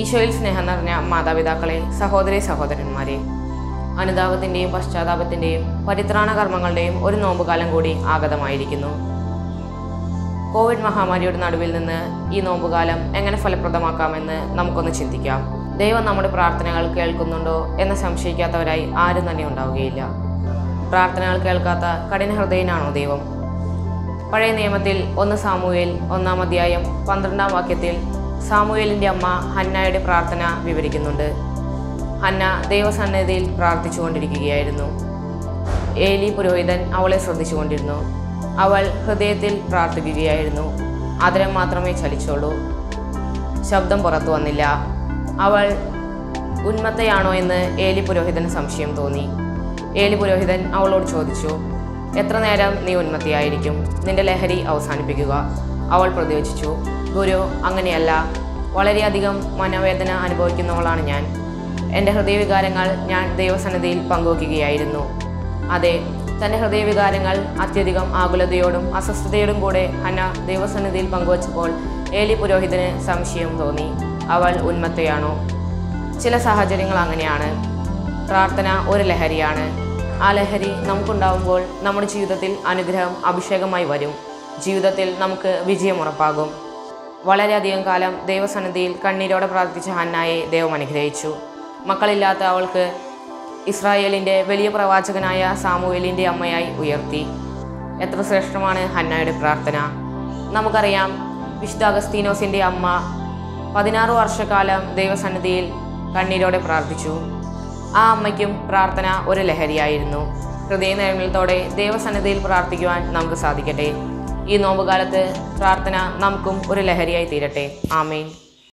ഈശോയിൽ സ്നേഹം നിറഞ്ഞ മാതാപിതാക്കളെ സഹോദരി സഹോദരന്മാരെ അനുതാപത്തിൻ്റെയും പശ്ചാത്താപത്തിൻ്റെയും പരിത്രാണ കർമ്മങ്ങളുടെയും ഒരു നോമ്പുകാലം കൂടി ആഗതമായിരിക്കുന്നു കോവിഡ് മഹാമാരിയുടെ നടുവിൽ നിന്ന് ഈ നോമ്പുകാലം എങ്ങനെ ഫലപ്രദമാക്കാമെന്ന് നമുക്കൊന്ന് ചിന്തിക്കാം ദൈവം നമ്മുടെ പ്രാർത്ഥനകൾ കേൾക്കുന്നുണ്ടോ എന്ന് സംശയിക്കാത്തവരായി ആരും തന്നെ ഉണ്ടാവുകയില്ല പ്രാർത്ഥനകൾ കേൾക്കാത്ത കഠിന ഹൃദയനാണോ ദൈവം പഴയ നിയമത്തിൽ ഒന്ന് സാമുവേൽ ഒന്നാം അധ്യായം പന്ത്രണ്ടാം വാക്യത്തിൽ സാമുവേലിൻ്റെ അമ്മ ഹന്നയുടെ പ്രാർത്ഥന വിവരിക്കുന്നുണ്ട് ഹന്ന ദൈവസന്നിധിയിൽ പ്രാർത്ഥിച്ചുകൊണ്ടിരിക്കുകയായിരുന്നു ഏലി പുരോഹിതൻ അവളെ ശ്രദ്ധിച്ചുകൊണ്ടിരുന്നു അവൾ ഹൃദയത്തിൽ പ്രാർത്ഥിക്കുകയായിരുന്നു അതിരം മാത്രമേ ചലിച്ചുള്ളൂ ശബ്ദം പുറത്തു വന്നില്ല അവൾ ഉന്മത്തയാണോ എന്ന് ഏലി പുരോഹിതന് സംശയം തോന്നി ഏലി പുരോഹിതൻ അവളോട് ചോദിച്ചു എത്ര നേരം നീ ഉന്മത്തിയായിരിക്കും നിന്റെ ലഹരി അവസാനിപ്പിക്കുക അവൾ പ്രതിവചിച്ചു ഗുരു അങ്ങനെയല്ല വളരെയധികം മനോവേദന അനുഭവിക്കുന്നവളാണ് ഞാൻ എൻ്റെ ഹൃദയവികാരങ്ങൾ ഞാൻ ദൈവസന്നിധിയിൽ പങ്കുവയ്ക്കുകയായിരുന്നു അതെ തൻ്റെ ഹൃദയവികാരങ്ങൾ അത്യധികം ആകുലതയോടും അസ്വസ്ഥതയോടും കൂടെ ഹന്ന ദൈവസന്നിധിയിൽ പങ്കുവച്ചപ്പോൾ ഏലി പുരോഹിതന് സംശയം തോന്നി അവൾ ഉന്മത്തയാണോ ചില സാഹചര്യങ്ങൾ അങ്ങനെയാണ് പ്രാർത്ഥന ഒരു ലഹരിയാണ് ആ ലഹരി നമുക്കുണ്ടാവുമ്പോൾ നമ്മുടെ ജീവിതത്തിൽ അനുഗ്രഹം അഭിഷേകമായി വരും ജീവിതത്തിൽ നമുക്ക് വിജയം ഉറപ്പാകും വളരെയധികം കാലം ദൈവസന്നിധിയിൽ കണ്ണീരോടെ പ്രാർത്ഥിച്ച ഹന്നായെ ദൈവം അനുഗ്രഹിച്ചു മക്കളില്ലാത്ത അവൾക്ക് ഇസ്രായേലിൻ്റെ വലിയ പ്രവാചകനായ സാമുവേലിൻ്റെ അമ്മയായി ഉയർത്തി എത്ര ശ്രേഷ്ഠമാണ് ഹന്നയുടെ പ്രാർത്ഥന നമുക്കറിയാം വിശുദ്ധ അഗസ്തീനോസിൻ്റെ അമ്മ പതിനാറ് വർഷക്കാലം ദൈവസന്നിധിയിൽ കണ്ണീരോടെ പ്രാർത്ഥിച്ചു ആ അമ്മയ്ക്കും പ്രാർത്ഥന ഒരു ലഹരിയായിരുന്നു ഹൃദയ നൈർമല്യത്തോടെ ദൈവസന്നിധിയിൽ പ്രാർത്ഥിക്കുവാൻ നമുക്ക് സാധിക്കട്ടെ ഈ നോമ്പുകാലത്ത് പ്രാർത്ഥന നമുക്കും ഒരു ലഹരിയായി തീരട്ടെ ആമേൻ